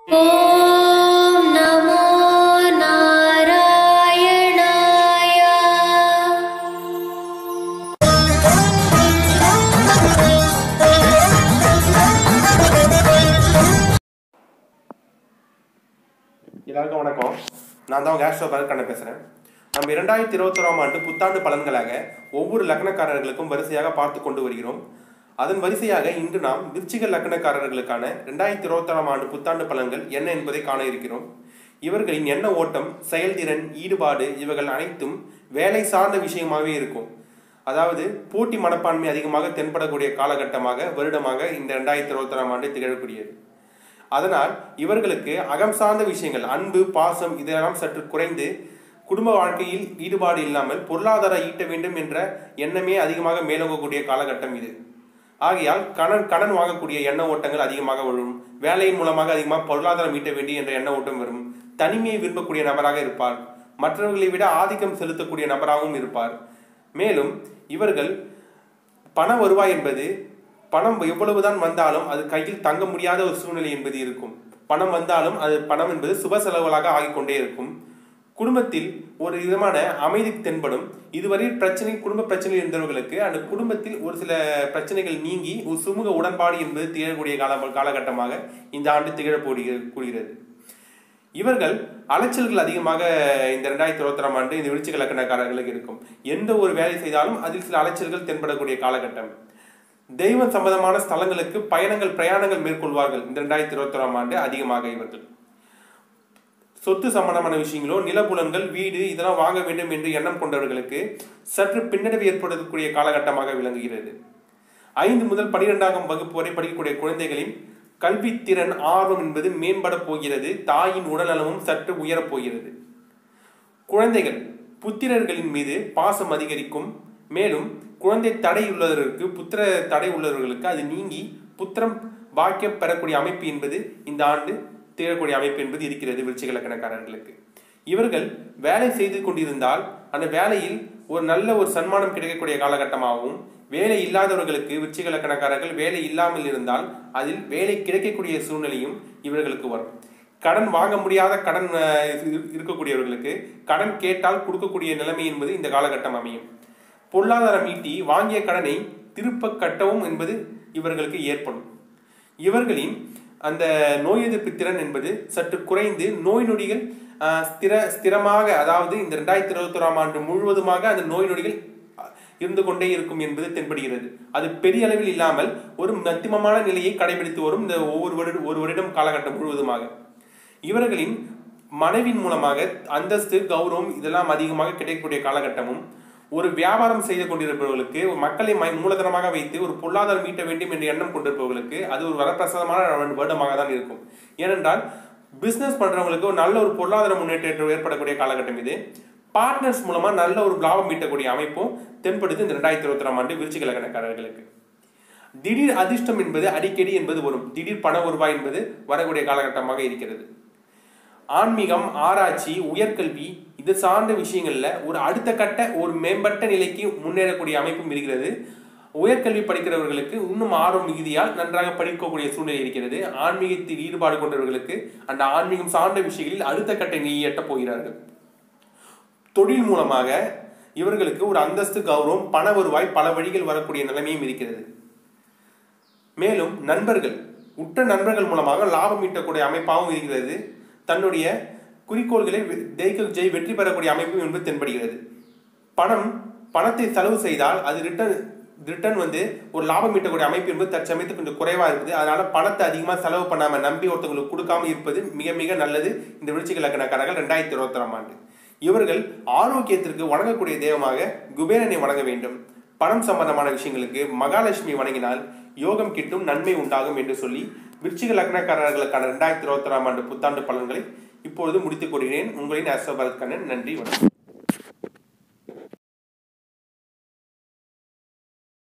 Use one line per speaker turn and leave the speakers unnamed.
ॐ नमो नारायणाय
எல்லாருக்கும் வணக்கம் நான் தான் உங்கள் ஆஸ்ட்ரோ பரத் பேசுகிறேன் நம்ம இரண்டாயிரத்தி இருபத்தோராம் ஆண்டு புத்தாண்டு பலன்களாக ஒவ்வொரு லக்னக்காரர்களுக்கும் வரிசையாக பார்த்து கொண்டு வருகிறோம் அதன் வரிசையாக இன்று நாம் விருச்சிக லக்னக்காரர்களுக்கான ரெண்டாயிரத்தி இருபத்தோராம் ஆண்டு புத்தாண்டு பலன்கள் என்ன என்பதை காண இருக்கிறோம் இவர்களின் எண்ண ஓட்டம் செயல்திறன் ஈடுபாடு இவைகள் அனைத்தும் வேலை சார்ந்த விஷயமாகவே இருக்கும் அதாவது போட்டி மனப்பான்மை அதிகமாக தென்படக்கூடிய காலகட்டமாக வருடமாக இந்த ரெண்டாயிரத்தி இருபத்தோராம் ஆண்டு திகழக்கூடியது அதனால் இவர்களுக்கு அகம் சார்ந்த விஷயங்கள் அன்பு பாசம் இதெல்லாம் சற்று குறைந்து குடும்ப வாழ்க்கையில் ஈடுபாடு இல்லாமல் பொருளாதார ஈட்ட வேண்டும் என்ற எண்ணமே அதிகமாக மேலோங்கக்கூடிய காலகட்டம் இது ஆகையால் கடன் கடன் வாங்கக்கூடிய எண்ண ஓட்டங்கள் அதிகமாக வரும் வேலையின் மூலமாக அதிகமாக பொருளாதாரம் ஈட்ட வேண்டும் என்ற எண்ண ஓட்டம் வரும் தனிமையை விரும்பக்கூடிய நபராக இருப்பார் மற்றவர்களை விட ஆதிக்கம் செலுத்தக்கூடிய நபராகவும் இருப்பார் மேலும் இவர்கள் பண வருவாய் என்பது பணம் எவ்வளவுதான் வந்தாலும் அது கையில் தங்க முடியாத ஒரு சூழ்நிலை என்பது இருக்கும் பணம் வந்தாலும் அது பணம் என்பது சுப செலவுகளாக ஆகிக்கொண்டே இருக்கும் குடும்பத்தில் ஒரு விதமான அமைதி தென்படும் இதுவரை பிரச்சனை குடும்ப பிரச்சனை இருந்தவர்களுக்கு அந்த குடும்பத்தில் ஒரு சில பிரச்சனைகள் நீங்கி ஒரு சுமூக உடன்பாடு என்பது திகழக்கூடிய கால காலகட்டமாக இந்த ஆண்டு திகழக்கூடிய கூறுகிறது இவர்கள் அலைச்சல்கள் அதிகமாக இந்த ரெண்டாயிரத்தி இருபத்தாறாம் ஆண்டு இந்த விருச்சிக லக்கணக்காரர்களுக்கு இருக்கும் எந்த ஒரு வேலை செய்தாலும் அதில் சில அலைச்சல்கள் தென்படக்கூடிய காலகட்டம் தெய்வம் சம்பந்தமான ஸ்தலங்களுக்கு பயணங்கள் பிரயாணங்கள் மேற்கொள்வார்கள் இந்த ரெண்டாயிரத்தி இருபத்தோராம் ஆண்டு அதிகமாக இவர்கள் சொத்து சம்பந்தமான விஷயங்களோ நிலபுலன்கள் வீடு இதெல்லாம் வாங்க வேண்டும் என்று எண்ணம் கொண்டவர்களுக்கு சற்று பின்னடைவு ஏற்படக்கூடிய காலகட்டமாக விளங்குகிறது ஐந்து முதல் பனிரெண்டாம் வகுப்பு வரை படிக்கக்கூடிய குழந்தைகளின் கல்வித்திறன் ஆர்வம் என்பது மேம்பட போகிறது தாயின் உடல்நலமும் சற்று உயரப் போகிறது குழந்தைகள் புத்திரர்களின் மீது பாசம் அதிகரிக்கும் மேலும் குழந்தை தடை உள்ளவர்களுக்கு புத்திர தடை உள்ளவர்களுக்கு அது நீங்கி புத்திரம் பாக்கியம் பெறக்கூடிய அமைப்பு என்பது இந்த ஆண்டு திகழக்கூடிய அமைப்பு என்பது இருக்கிறது விருச்சிக லக்கணக்காரர்களுக்கு இவர்கள் வேலை செய்து கொண்டிருந்தால் அந்த வேலையில் ஒரு நல்ல ஒரு சன்மானம் கிடைக்கக்கூடிய காலகட்டமாகவும் வேலை இல்லாதவர்களுக்கு விருச்சிக லக்கணக்காரர்கள் வேலை இல்லாமல் இருந்தால் அதில் வேலை கிடைக்கக்கூடிய சூழ்நிலையும் இவர்களுக்கு வரும் கடன் வாங்க முடியாத கடன் அஹ், இரு- இருக்கக்கூடியவர்களுக்கு கடன் கேட்டால் கொடுக்கக்கூடிய நிலைமை என்பது இந்த காலகட்டம் அமையும் பொருளாதாரம் ஈட்டி வாங்கிய கடனை திருப்ப கட்டவும் என்பது இவர்களுக்கு ஏற்படும் இவர்களின் அந்த நோய் எதிர்ப்பு திறன் என்பது சற்று குறைந்து நோய் நொடிகள் ஆஹ், ஸ்திர ஸ்திரமாக அதாவது இந்த ரெண்டாயிரத்தி இருபத்தோராம் ஆண்டு முழுவதுமாக அந்த நோய் நொடிகள் அஹ், இருந்து கொண்டே இருக்கும் என்பது தென்படுகிறது அது பெரிய அளவில் இல்லாமல் ஒரு மத்தியமமான நிலையை கடைபிடித்து வரும் இந்த ஒவ்வொரு வருட ஒரு வருடம் காலகட்டம் முழுவதுமாக இவர்களின் மனைவின் மூலமாக அந்தஸ்து கௌரவம் இதெல்லாம் அதிகமாக கிடைக்கக்கூடிய காலகட்டமும் ஒரு வியாபாரம் செய்து கொண்டிருப்பவர்களுக்கு ஒரு மக்களை மை- மூலதனமாக வைத்து ஒரு பொருளாதாரம் ஈட்ட வேண்டும் என்ற எண்ணம் கொண்டிருப்பவர்களுக்கு அது ஒரு வரப்பிரசாதமான வருடமாக தான் இருக்கும் ஏனென்றால் பிசினஸ் பண்றவங்களுக்கு ஒரு நல்ல ஒரு பொருளாதார முன்னேற்றம் ஏற்படக்கூடிய காலகட்டம் இது பார்ட்னர்ஸ் மூலமா நல்ல ஒரு லாபம் ஈட்டக்கூடிய அமைப்பும் தென்படுது இந்த ரெண்டாயிரத்தி இருபத்தி ஆண்டு விருச்சிக லக்னக்காரர்களுக்கு திடீர் அதிர்ஷ்டம் என்பது அடிக்கடி என்பது வரும் திடீர் பண வருவாய் என்பது வரக்கூடிய காலகட்டமாக இருக்கிறது ஆன்மீகம் ஆராய்ச்சி உயர்கல்வி இது சார்ந்த விஷயங்கள்ல ஒரு அடுத்த கட்ட ஒரு மேம்பட்ட நிலைக்கு முன்னேறக்கூடிய அமைப்பும் இருக்கிறது உயர்கல்வி படிக்கிறவர்களுக்கு இன்னும் ஆர்வம் மிகுதியால் நன்றாக படிக்கக்கூடிய சூழ்நிலை இருக்கிறது ஆன்மீகத்தில் ஈடுபாடு கொண்டவர்களுக்கு அந்த ஆன்மீகம் சார்ந்த விஷயங்களில் அடுத்த கட்ட நிலையை எட்டப் போகிறார்கள் தொழில் மூலமாக இவர்களுக்கு ஒரு அந்தஸ்து கௌரவம் பண வருவாய் பல வழிகள் வரக்கூடிய நிலைமையும் இருக்கிறது மேலும் நண்பர்கள் உற்ற நண்பர்கள் மூலமாக லாபம் ஈட்டக்கூடிய அமைப்பாகவும் இருக்கிறது தன்னுடைய குறிக்கோள்களை வெ- ஜெயிக்க ஜெய் வெற்றி பெறக்கூடிய அமைப்பும் என்பது தென்படுகிறது பணம் பணத்தை செலவு செய்தால் அது ரிட்டர்ன் ரிட்டர்ன் வந்து ஒரு லாபம் ஈட்டக்கூடிய அமைப்பு என்பது தற்சமயத்து கொஞ்சம் குறைவா இருக்குது அதனால பணத்தை அதிகமாக செலவு பண்ணாம நம்பி ஒருத்தவங்களுக்கு கொடுக்காம இருப்பது மிக மிக நல்லது இந்த விருச்சிக லக்கணக்காரர்கள் ரெண்டாயிரத்தி இருபத்தாறாம் ஆண்டு இவர்கள் ஆரோக்கியத்திற்கு வணங்கக்கூடிய தெய்வமாக குபேரனை வணங்க வேண்டும் பணம் சம்பந்தமான விஷயங்களுக்கு மகாலட்சுமி வணங்கினால் யோகம் கிட்டும் நன்மை உண்டாகும் என்று சொல்லி விருச்சிக லக்னக்காரர்களுக்கான ரெண்டாயிரத்தி இருபத்தி ஆண்டு புத்தாண்டு பலன்களை இப்பொழுது முடித்துக் கொள்கிறேன் உங்களின் அஸ்வபரத் கண்ணன் நன்றி வணக்கம்